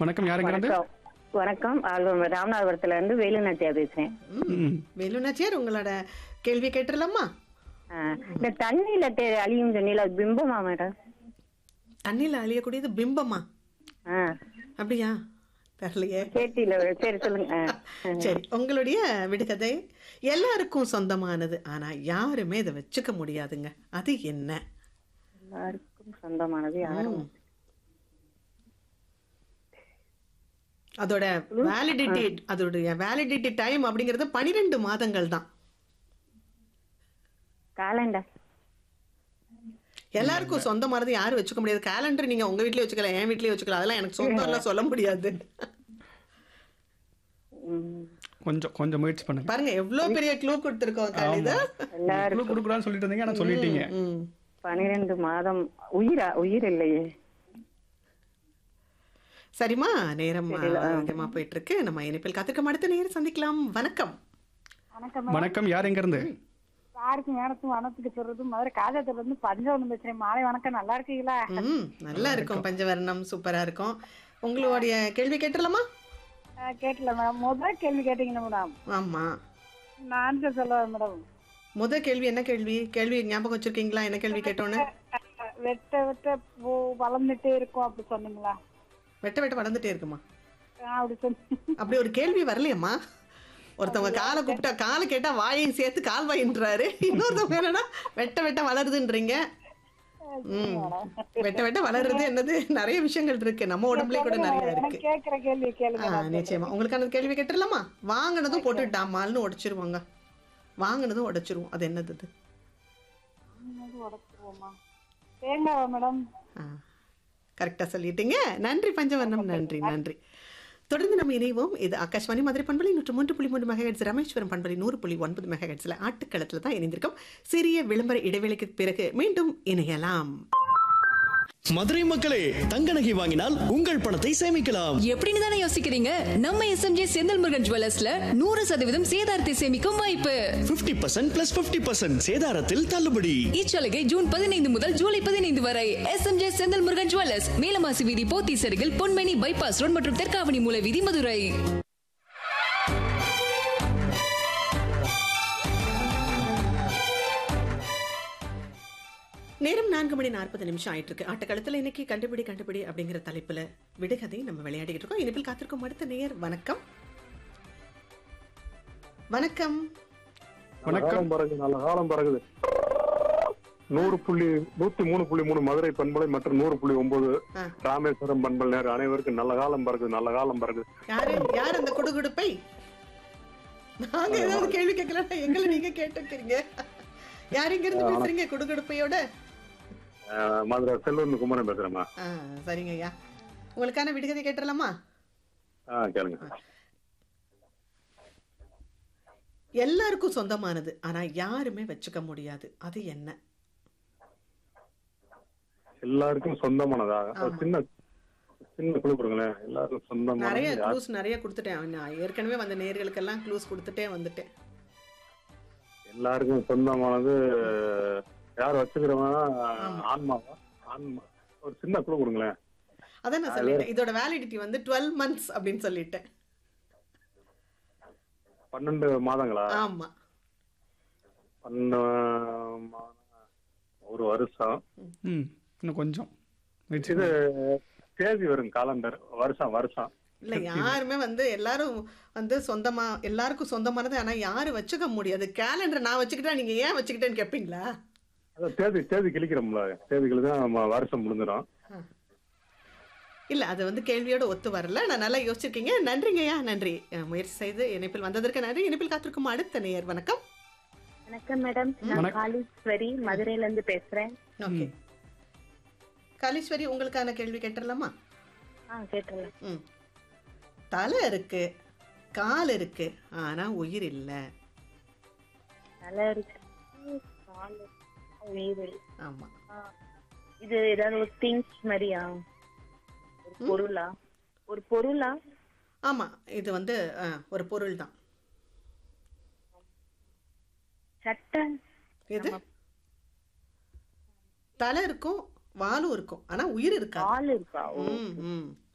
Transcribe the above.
வணக்கம் யாருங்கிறது வணக்கம் வணக்கம் ஆல்வம் ராமநாதபுரத்துல இருந்து வேலுநாட்டியா பேசுறேன் ம். வேலுநாச்சியார் உங்களோட கேள்வி கேட்டுடலாமா ஆ, இந்த தண்ணியில தெ- அழியும் சொன்னீல அது பிம்பமா மேடம் தண்ணியில அழியக்கூடியது பிம்பமா ஆ அப்படியா தெரியலையே கேட்டில சரி சொல்லுங்க ஆ, ஆ. சரி உங்களுடைய விடுகதை எல்லாருக்கும் சொந்தமானது ஆனா யாருமே இதை வச்சுக்க முடியாதுங்க அது என்ன எல்லாருக்கும் சொந்தமானது யாரும் ம். அதோட வேலிடிட்டி அதோடைய வேலிடிட்டி டைம் அப்படிங்கிறது பனிரெண்டு மாதங்கள் தான் காலண்டர் எல்லாருக்கும் சொந்தமானது யாரும் வச்சுக்க முடியாது கேலண்டர் நீங்க உங்க வீட்லயே வச்சுக்கலாம் என் வீட்லயே வச்சுக்கலாம் அதெல்லாம் எனக்கு சொந்தம் எல்லாம் சொல்ல முடியாது ம், கொஞ்சம் கொஞ்சம் முயற்சி பண்ணுங்க பாருங்க எவ்வளவு பெரிய க்ளூ கொடுத்துருக்கோம் கவிதா எல்லாரும் இவ்வளவு கொடுக்குறான்னு சொல்லிட்டு இருந்தீங்க ஆனா சொல்லிட்டீங்க ம். பன்னிரெண்டு மாதம் உயிரா உயிர் இல்லையே சரிம்மா நேரம் அதிகமா போயிட்டு இருக்கு நம்ம இணைப்பில் காத்திருக்க அடுத்த நேரம் சந்திக்கலாம் வணக்கம் வணக்கம் வணக்கம் யார் எங்க இருந்து யாருக்கும் மேடத்தும் வனத்துக்கு சொல்றது மதுரை காஜாத்துல இருந்து பஞ்சவனம் பேசுறேன் மாலை வணக்கம் நல்லா இருக்கீங்களா ம் நல்லா இருக்கும் பஞ்சவர்ணம் சூப்பரா இருக்கும் உங்களுடைய கேள்வி கேட்டுடலாமா ஆ, கேட்டல மேடம் முதல் கேள்வி கேட்டீங்கன்னா மேடம் ஆமா நான் ஆன்சர் சொல்லுவேன் மேடம் முத கேள்வி என்ன கேள்வி கேள்வி ஞாபகம் வச்சிருக்கீங்களா என்ன கேள்வி கேட்டோன்னு அஹ், வெட்ட வெட்ட பூ வளர்ந்துட்டே இருக்கும் அப்படி சொன்னீங்களா வெட்ட வெட்ட வளர்ந்துட்டே இருக்குமா ஆ, அப்படி சொன்னீங்க அப்படி ஒரு கேள்வி வரலையம்மா ஒருத்தவங்க காலை கூப்பிட்டா காலை கேட்டா வாயையும் சேர்த்து கால் வாயின்றாரு இன்னொருத்தவங்க என்னன்னா வெட்ட வெட்ட வளருதுன்றீங்க ம் வெட்ட வெட்ட வளருது என்னது நிறைய விஷயங்கள் இருக்கு நம்ம உடம்புலயே கூட நிறைய இருக்கு எனக்கு கேட்கிற கேள்வி கேளுங்க ஆ, நிச்சயமா உங்களுக்கான கேள்வி கேட்டுடலாமா வாங்கினதும் போட்டுட்டாமால்னு உடைச்சிருவாங்க வாங்கினதும் உடைச்சிருவோம் அது என்னது அது என்னது உடைச்சிருவோமா தேங்காவா மேடம் கரெக்டாக சொல்லிட்டீங்க நன்றி பஞ்சவர்ணம் நன்றி நன்றி தொடர்ந்து நம்ம இணைவோம் இது ஆகாஷ்வாணி மதுரை பண்பலை நூற்று மூன்று புள்ளி மூன்று மெகாஹெட்ஸ் ராமேஸ்வரம் பண்பலை நூறு புள்ளி ஒன்பது மெகாஹெட்ஸில் ஆட்டுக்களத்தில் தான் இணைந்திருக்கோம் சிறிய விளம்பர இடைவேளைக்கு பிறகு மீண்டும் இணையலாம் மதுரை மக்களே தங்க நகை வாங்கினால் உங்கள் பணத்தை சேமிக்கலாம் எப்படின்னு தானே யோசிக்கிறீங்க நம்ம எஸ்எம்ஜே செந்தில் முருகன் ஜுவல்லர்ஸ்ல நூறு சதவீதம் சேதாரத்தை சேமிக்கும் வாய்ப்பு 50% பர்சன்ட் பிளஸ் பிப்டி பர்சன்ட் சேதாரத்தில் தள்ளுபடி இச்சலுகை ஜூன் பதினைந்து முதல் ஜூலை பதினைந்து வரை எஸ்எம்ஜே செந்தில் முருகன் ஜுவல்லர்ஸ் மேலமாசி வீதி போத்தி சருகில் பொன்மேனி பைபாஸ் ரோட் மற்றும் தெற்காவணி மூல வீதி மதுரை நேரம் நான்கு மணி நாற்பது நிமிஷம் ஆயிட்டு இருக்கு ஆட்டக்களத்தில் இன்னைக்கு கண்டுபிடி கண்டுபிடி அப்படிங்கிற தலைப்புல விடுகதை நம்ம விளையாடிக்கிட்டு இருக்கோம் இனிப்பில் காத்திருக்கும் அடுத்த நேயர் வணக்கம் வணக்கம் வணக்கம் காலம் பறகுது நல்ல காலம் பறகுது நூறு புள்ளி நூத்தி மூணு புள்ளி மூணு மதுரை பண்பலை மற்றும் நூறு புள்ளி ஒன்பது ஆ. ராமேஸ்வரம் பண்பல் நேரம் அனைவருக்கும் நல்ல காலம் பறகுது நல்ல காலம் பறகுது யாரு யார் அந்த குடுகுடுப்பை நாங்க ஏதாவது கேள்வி கேட்கலன்னா எங்களை நீங்க கேட்டுக்கிறீங்க யார் இங்க இருந்து பேசுறீங்க குடுகுடுப்பையோட அஹ், மதுரை செல்வன் குமரன் பேசுறேம்மா ஆ, சரிங்க ஐயா உங்களுக்கான விடுகதை கேட்டுடலாமா ஆ கேளுங்க எல்லாருக்கும் சொந்தமானது ஆனா யாருமே வச்சுக்க முடியாது அது என்ன எல்லாருக்கும் சொந்தமானதா ஒரு ஆமா. சின்ன சின்ன குழு கொடுங்களேன் எல்லாருக்கும் நிறைய சொந்தமான க்ளூஸ் நிறைய கொடுத்துட்டேன் நான் ஏற்கனவே வந்த நேர்களுக்கெல்லாம் க்ளூஸ் கொடுத்துட்டே வந்துட்டேன் எல்லாருக்கும் சொந்தமானது யார் வச்சுக்கிறவங்க ஆன்மாவா ஆன்மா ஒரு சின்ன குழு கொடுங்களேன் அதான் நான் சொல்லிட்டேன் இதோட வேலிடிட்டி வந்து டுவெல் மந்த்ஸ் அப்படின்னு சொல்லிட்டேன் பன்னெண்டு மாதங்களா ஆமா பன்னெண்டு மாதம், ஒரு வருஷம் ம் இன்னும் கொஞ்சம் முயற்சி இது தேதி வரும் காலண்டர் வருஷம் வருஷம் இல்ல யாருமே வந்து எல்லாரும் வந்து சொந்தமா எல்லாருக்கும் சொந்தமானது ஆனா யாரும் வச்சுக்க முடியாது கேலண்டர் நான் வச்சுக்கிட்டா நீங்க ஏன் வச்சுக்கிட்டேன்னு கேட்பீங்களா அதான் தேதி தேதி கிழிக்கிறோம்ல தேதிகள் தான் நம்ம வருஷம் முடிஞ்சிடும் இல்ல அது வந்து கேள்வியோட ஒத்து வரல நான் நல்லா யோசிச்சிருக்கீங்க நன்றிங்கய்யா நன்றி அஹ், முயற்சி செய்து இணைப்பில் வந்ததற்கு நன்றி இணைப்பில் காத்திருக்கும் அடுத்த நேயர் வணக்கம் வணக்கம் மேடம் நான் வணக்கம். காளீஸ்வரி மதுரையில இருந்து பேசுறேன் ஓகே காளீஸ்வரி உங்களுக்கான கேள்வி கேட்டுடலாமா ஆ கேட்டலாம் ம் தலை இருக்கு கால் இருக்கு ஆனா உயிர் இல்ல நல்லா இருக்கு கால் உயிர் ஆமா ஆ, இது ஏதாவது ஒரு திங்ஸ் மாதிரியா ஒரு பொருளா ஒரு பொருளா ஆமா இது வந்து அஹ், ஒரு பொருள் தான் சட்டை இது தலை இருக்கும் வாலும் இருக்கும் ஆனா உயிர் இருக்கா கால் இருக்கா ஓ ம் ம்